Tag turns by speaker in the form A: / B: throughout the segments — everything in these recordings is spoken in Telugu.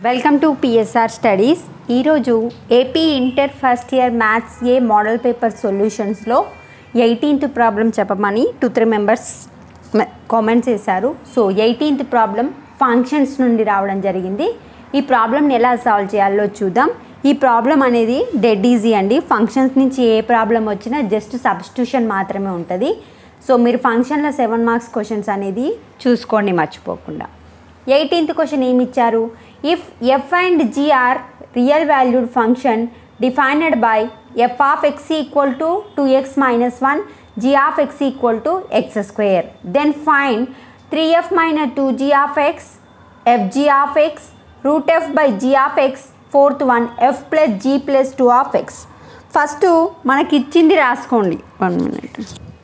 A: వెల్కమ్ టు పిఎస్ఆర్ స్టడీస్ ఈరోజు AP inter first year maths A model paper సొల్యూషన్స్లో ఎయిటీన్త్ ప్రాబ్లం చెప్పమని టూ త్రీ మెంబర్స్ కామెంట్స్ చేశారు సో ఎయిటీన్త్ ప్రాబ్లం ఫంక్షన్స్ నుండి రావడం జరిగింది ఈ ప్రాబ్లమ్ని ఎలా సాల్వ్ చేయాలో చూద్దాం ఈ ప్రాబ్లం అనేది డెడ్ ఈజీ అండి ఫంక్షన్స్ నుంచి ఏ ప్రాబ్లం వచ్చినా జస్ట్ సబ్స్టిట్యూషన్ మాత్రమే ఉంటుంది సో మీరు ఫంక్షన్లో సెవెన్ మార్క్స్ క్వశ్చన్స్ అనేది చూసుకోండి మర్చిపోకుండా ఎయిటీన్త్ క్వశ్చన్ ఏమి ఇచ్చారు if F and G are real valued function defined by F of X equal to two X minus one G of X equal to X square then find three F minus two G of X F G of X root F by G of X fourth one F plus G plus two of X first మనకి ఇచ్చింది రాసుకోండి వన్ మినిట్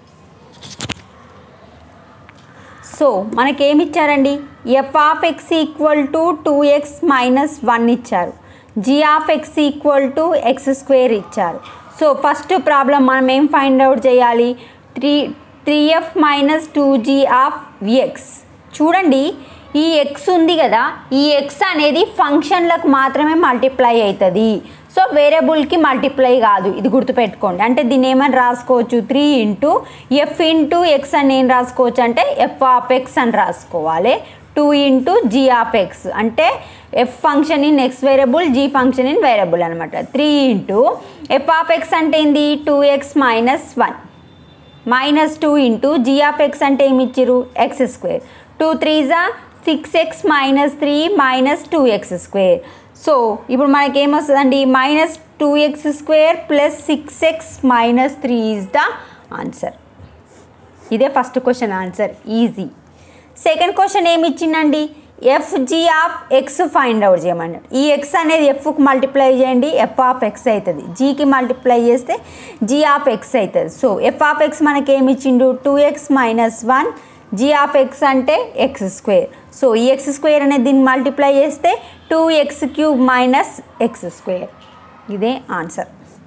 A: సో మనకేమి ఇచ్చారండి F of X equal to two X minus one ఇచ్చారు G of X equal to X square ఇచ్చారు సో ఫస్ట్ ప్రాబ్లం మనం ఏం ఫైండ్ అవుట్ చేయాలి three three F minus two G of X చూడండి ఈ ఎక్స్ ఉంది కదా ఈ ఎక్స్ అనేది ఫంక్షన్లకు మాత్రమే మల్టిప్లై అవుతుంది సో వేరియబుల్కి మల్టిప్లై కాదు ఇది గుర్తుపెట్టుకోండి అంటే దీన్ని ఏమని రాసుకోవచ్చు three into F into X అని ఏం రాసుకోవచ్చు అంటే ఎఫ్ ఆఫ్ ఎక్స్ అని రాసుకోవాలి two into G of X అంటే F function in X variable G function in variable అనమాట three into F of X అంటే ఏంది two X minus one minus two into G of X అంటే ఏమి ఇచ్చిర్రు ఎక్స్ స్క్వేర్ టూ త్రీ జా six X minus three minus two X square so ఇప్పుడు మనకి ఏమొస్తుందండి minus two X square plus six X minus three is the answer ఇదే first question answer easy second question ఏమి ఇచ్చిందండి F G of X find out చేయమన్నాడు ఈ ఎక్స్ అనేది ఎఫ్కి మల్టిప్లై చేయండి ఎఫ్ ఆఫ్ ఎక్స్ అవుతుంది జీకి మల్టిప్లై చేస్తే జీ ఆఫ్ ఎక్స్ అవుతుంది సో ఎఫ్ ఆఫ్ ఎక్స్ మనకి ఏమి ఇచ్చిండు two X minus one G of X అంటే ఎక్స్ స్క్వేర్ సో ఈ ఎక్స్ స్క్వేర్ అనేది దీన్ని మల్టిప్లై చేస్తే two X cube minus X square ఇదే answer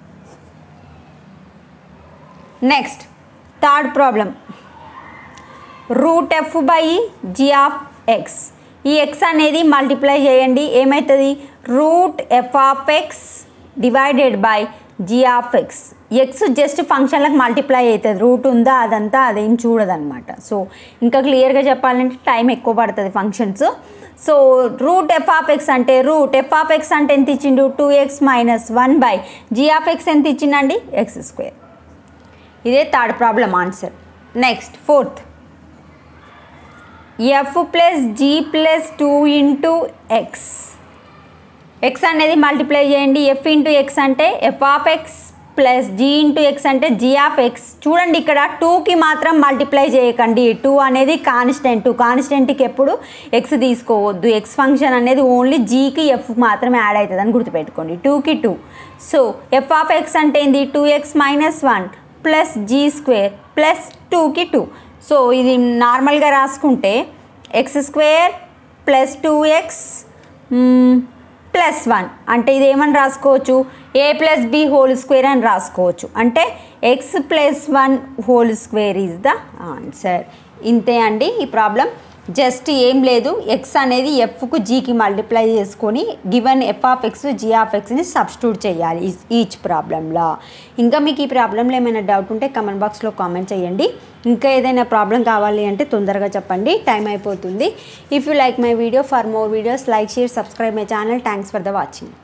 A: next third problem root F by G of X ఈ ఎక్స్ అనేది మల్టిప్లై చేయండి ఏమవుతుంది root F of X divided by G of X X just ఫంక్షన్లకు మల్టిప్లై అవుతుంది రూట్ ఉందా అదంతా అదేం చూడదన్నమాట సో ఇంకా క్లియర్గా చెప్పాలంటే టైం ఎక్కువ పడుతుంది functions so root F of X అంటే రూట్ ఎఫ్ ఆఫ్ ఎక్స్ అంటే ఎంత ఇచ్చిండు two X minus one by G of X ఎంత ఇచ్చిండండి ఎక్స్ స్క్వేర్ ఇదే third problem answer next fourth F plus G plus two into X X అనేది మల్టిప్లై చేయండి ఎఫ్ ఇంటూ ఎక్స్ అంటే F of X plus G into X అంటే జీ ఆఫ్ ఎక్స్ చూడండి ఇక్కడ టూకి మాత్రం మల్టిప్లై చేయకండి టూ అనేది కాన్స్టెంట్ కాన్స్టెంట్కి ఎప్పుడు ఎక్స్ తీసుకోవద్దు ఎక్స్ ఫంక్షన్ అనేది ఓన్లీ జీకి ఎఫ్ మాత్రమే యాడ్ అవుతుంది అని గుర్తుపెట్టుకోండి టూకి two so F of X అంటే ఏంది two X minus one plus G square plus టూకి టూ సో ఇది నార్మల్గా రాసుకుంటే X square plus two X plus one అంటే ఇది ఏమని రాసుకోవచ్చు A plus B whole square అని రాసుకోవచ్చు అంటే X plus one whole square is the answer ఇంతే అండి ఈ ప్రాబ్లం జస్ట్ ఏం లేదు ఎక్స్ అనేది ఎఫ్కు జీకి మల్టిప్లై చేసుకొని given F of X G of ఎక్స్ని సబ్స్టిట్యూట్ చేయాలి ఈచ్ ప్రాబ్లంలో ఇంకా మీకు ఈ ప్రాబ్లంలో ఏమైనా డౌట్ ఉంటే కమెంట్ బాక్స్లో కామెంట్ చేయండి ఇంకా ఏదైనా ప్రాబ్లం కావాలి అంటే తొందరగా చెప్పండి టైం అయిపోతుంది if you like my video for more videos like share subscribe my channel thanks for the watching